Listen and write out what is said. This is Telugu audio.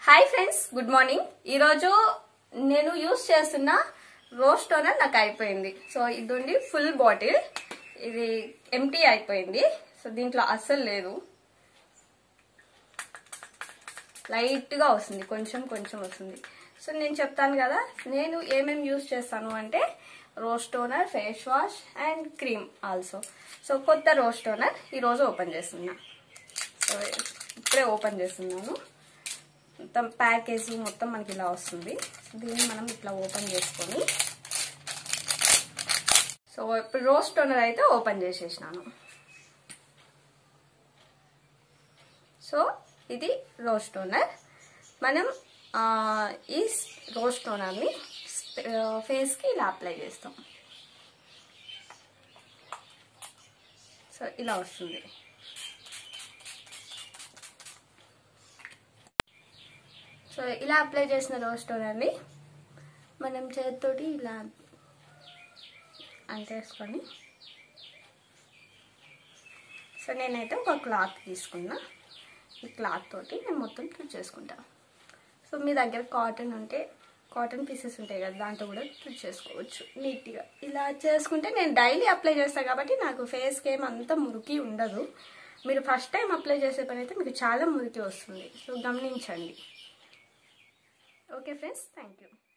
హాయ్ ఫ్రెండ్స్ గుడ్ మార్నింగ్ ఈరోజు నేను యూస్ చేస్తున్న రోజ్ టోనర్ నాకు అయిపోయింది సో ఇది ఉండి ఫుల్ బాటిల్ ఇది ఎంటీ అయిపోయింది సో దీంట్లో అస్సలు లేదు లైట్గా వస్తుంది కొంచెం కొంచెం వస్తుంది సో నేను చెప్తాను కదా నేను ఏమేమి యూస్ చేస్తాను అంటే rose toner face wash and cream also so కొత్త రోజ్ టోనర్ ఈరోజు ఓపెన్ చేస్తున్నా సో ఇప్పుడే ఓపెన్ చేస్తున్నాను మొత్తం ప్యాకేజ్ మొత్తం మనకి ఇలా వస్తుంది దీన్ని మనం ఇట్లా ఓపెన్ చేసుకొని సో ఇప్పుడు రోజ్ టోనర్ అయితే ఓపెన్ చేసేసినాను సో ఇది రోజ్ టోనర్ మనం ఈ రోజ్ టోనర్ని ఫేస్కి ఇలా అప్లై చేస్తాం సో ఇలా వస్తుంది సో ఇలా అప్లై చేసిన రోజ్ టోనర్ని మనం చేతితోటి ఇలా అంటేసుకొని సో నేనైతే ఒక క్లాత్ తీసుకున్నా ఈ క్లాత్ తోటి నేను మొత్తం ట్రిట్ చేసుకుంటా సో మీ దగ్గర కాటన్ ఉంటే కాటన్ పీసెస్ ఉంటాయి కదా దాంట్లో కూడా ట్రిట్ చేసుకోవచ్చు నీట్గా ఇలా చేసుకుంటే నేను డైలీ అప్లై చేస్తాను కాబట్టి నాకు ఫేస్కి ఏం అంత మురికి ఉండదు మీరు ఫస్ట్ టైం అప్లై చేసే పని అయితే మీకు చాలా మురికి వస్తుంది సో గమనించండి ఓకే ఫ్రెండ్స్ థ్యాంక్ యూ